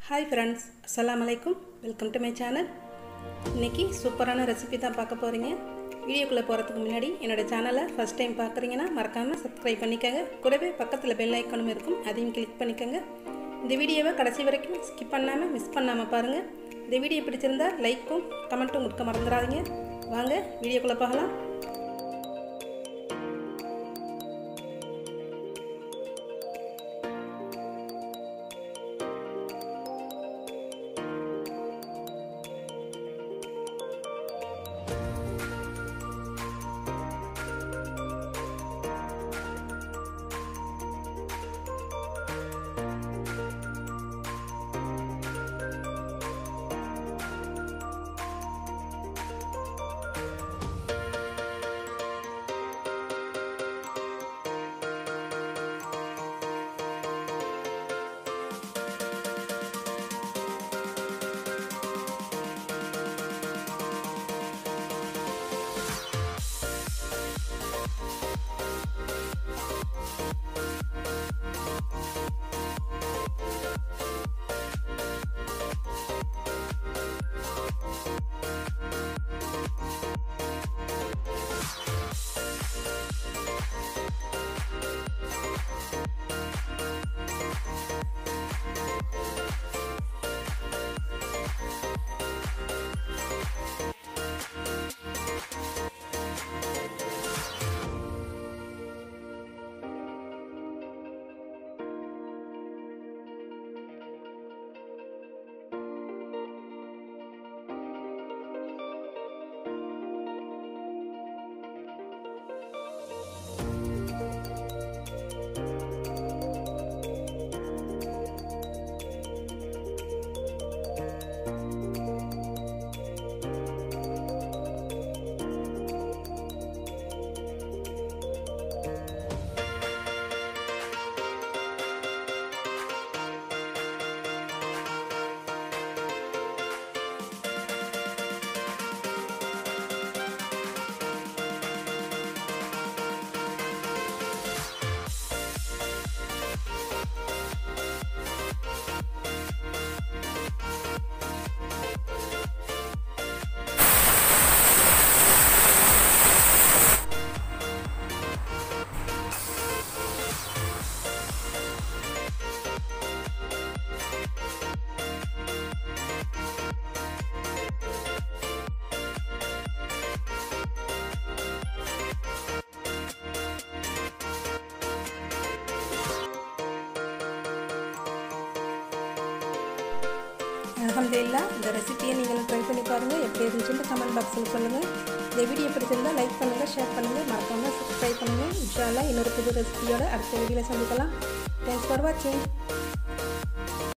hi friends அஸ்ஸலாமு அலைக்கும் welcome to my channel இன்றைக்கி சூப்பரான ரெசிபி தான் பார்க்க போகிறீங்க வீடியோக்குள்ளே போகிறதுக்கு முன்னாடி என்னோடய சேனலை ஃபஸ்ட் டைம் பார்க்குறீங்கன்னா மறக்காமல் சப்ஸ்கிரைப் பண்ணிக்கோங்க கூடவே பக்கத்தில் பெல் ஐக்கனும் இருக்கும் அதையும் கிளிக் பண்ணிக்கோங்க இந்த வீடியோவை கடைசி வரைக்கும் ஸ்கிப் பண்ணாமல் மிஸ் பண்ணாமல் பாருங்கள் இந்த வீடியோ பிடிச்சிருந்தா லைக்கும் கமெண்ட்டும் கொடுக்க மறந்துடாதீங்க வாங்க வீடியோக்குள்ளே பார்க்கலாம் அலமதுல்லா இந்த ரெசிபியை நீங்களும் ட்ரை பண்ணி பாருங்கள் எப்படி இருந்துச்சுன்னு கமெண்ட் பாக்ஸில் சொல்லுங்கள் இந்த வீடியோ பிடிச்சிருந்தால் லைக் பண்ணுங்கள் ஷேர் பண்ணுங்கள் மறக்காமல் சப்ஸ்கிரைப் பண்ணுங்கள் இன்ஷால்லா இன்னொரு புது ரெசிபியோட அடுத்த வீடியோவில் சந்திக்கலாம் தேங்க்ஸ் ஃபார் வாட்சிங்